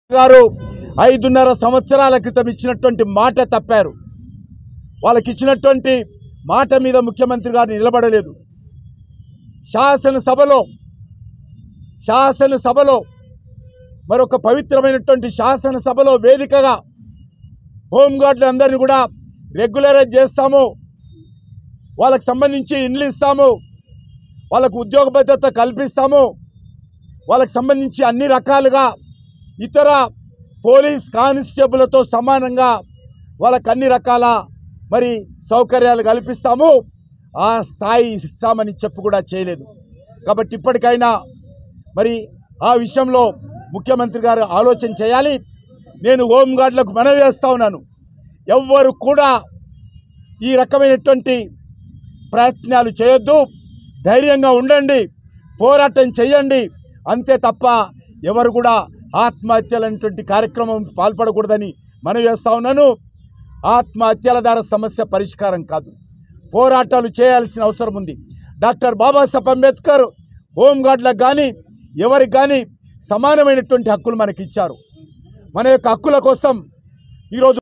గారు ఐదున్నర సంవత్సరాల క్రితం ఇచ్చినటువంటి మాట తప్పారు వాళ్ళకి ఇచ్చినటువంటి మాట మీద ముఖ్యమంత్రి గారు నిలబడలేదు శాసనసభలో శాసనసభలో మరొక పవిత్రమైనటువంటి శాసనసభలో వేదికగా హోంగార్డులందరినీ కూడా రెగ్యులరైజ్ చేస్తాము వాళ్ళకి సంబంధించి ఇండ్లు ఇస్తాము వాళ్ళకు ఉద్యోగ భద్రత కల్పిస్తాము వాళ్ళకి సంబంధించి అన్ని రకాలుగా ఇతర పోలీస్ కానిస్టేబుల్తో సమానంగా వాళ్ళకి అన్ని రకాల మరి సౌకర్యాలు కల్పిస్తాము ఆ స్థాయి ఇస్తామని చెప్పు కూడా చేయలేదు కాబట్టి ఇప్పటికైనా మరి ఆ విషయంలో ముఖ్యమంత్రి గారు ఆలోచన చేయాలి నేను హోంగార్డులకు మనవి చేస్తా ఉన్నాను ఎవ్వరు కూడా ఈ రకమైనటువంటి ప్రయత్నాలు చేయొద్దు ధైర్యంగా ఉండండి పోరాటం చేయండి అంతే తప్ప ఎవరు కూడా ఆత్మహత్యలనేటువంటి కార్యక్రమం పాల్పడకూడదని మనవి చేస్తా ఉన్నాను ఆత్మహత్యల ద్వారా సమస్య పరిష్కారం కాదు పోరాటాలు చేయాల్సిన అవసరం ఉంది డాక్టర్ బాబాసాహెబ్ అంబేద్కర్ హోంగార్డులకు కానీ ఎవరికి కానీ సమానమైనటువంటి హక్కులు మనకి ఇచ్చారు మన యొక్క హక్కుల కోసం ఈరోజు